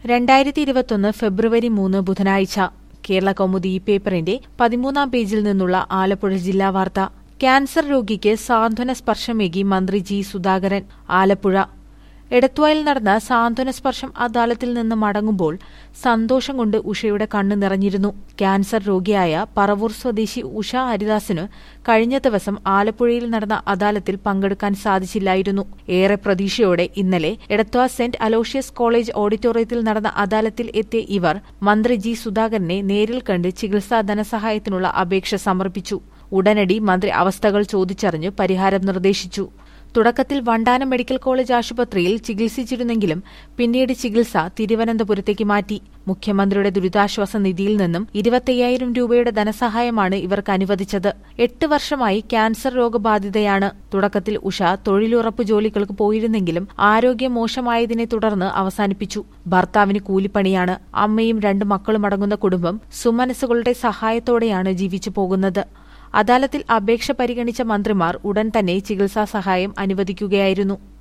രണ്ടായിരത്തി ഇരുപത്തൊന്ന് ഫെബ്രുവരി മൂന്ന് ബുധനാഴ്ച കേരള കൗമുദി ഈ പേപ്പറിന്റെ പതിമൂന്നാം പേജിൽ നിന്നുള്ള ആലപ്പുഴ ജില്ലാ വാർത്ത ക്യാൻസർ രോഗിക്ക് സാന്ത്വന സ്പർശമേകി മന്ത്രി ജി സുധാകരൻ ആലപ്പുഴ എടത്വായിൽ നടന്ന സാന്ത്വന സ്പർശം അദാലത്തിൽ നിന്ന് മടങ്ങുമ്പോൾ സന്തോഷം കൊണ്ട് ഉഷയുടെ കണ്ണ് നിറഞ്ഞിരുന്നു ക്യാൻസർ രോഗിയായ പറവൂർ സ്വദേശി ഉഷ ഹരിദാസിന് കഴിഞ്ഞ ദിവസം ആലപ്പുഴയിൽ നടന്ന അദാലത്തിൽ പങ്കെടുക്കാൻ സാധിച്ചില്ലായിരുന്നു ഏറെ പ്രതീക്ഷയോടെ ഇന്നലെ എടത്വ സെന്റ് അലോഷ്യസ് കോളേജ് ഓഡിറ്റോറിയത്തിൽ നടന്ന അദാലത്തിൽ എത്തിയ ഇവർ മന്ത്രി ജി സുധാകരനെ നേരിൽ കണ്ട് ചികിത്സാ ധനസഹായത്തിനുള്ള അപേക്ഷ സമർപ്പിച്ചു ഉടനടി മന്ത്രി അവസ്ഥകൾ ചോദിച്ചറിഞ്ഞ് പരിഹാരം നിർദ്ദേശിച്ചു തുടക്കത്തിൽ വണ്ടാനം മെഡിക്കൽ കോളേജ് ആശുപത്രിയിൽ ചികിത്സിച്ചിരുന്നെങ്കിലും പിന്നീട് ചികിത്സ തിരുവനന്തപുരത്തേക്ക് മാറ്റി മുഖ്യമന്ത്രിയുടെ ദുരിതാശ്വാസ നിധിയിൽ നിന്നും ഇരുപത്തയ്യായിരം രൂപയുടെ ധനസഹായമാണ് ഇവർക്ക് അനുവദിച്ചത് എട്ട് വർഷമായി ക്യാൻസർ രോഗബാധിതയാണ് തുടക്കത്തിൽ ഉഷ തൊഴിലുറപ്പ് ജോലികൾക്ക് പോയിരുന്നെങ്കിലും ആരോഗ്യം മോശമായതിനെ തുടർന്ന് അവസാനിപ്പിച്ചു ഭർത്താവിന് കൂലിപ്പണിയാണ് അമ്മയും രണ്ട് മക്കളും അടങ്ങുന്ന കുടുംബം സുമനസ്സുകളുടെ സഹായത്തോടെയാണ് ജീവിച്ചു പോകുന്നത് അദാലത്തിൽ അപേക്ഷ പരിഗണിച്ച മന്ത്രിമാർ ഉടൻ തന്നെ ചികിത്സാ സഹായം അനുവദിക്കുകയായിരുന്നു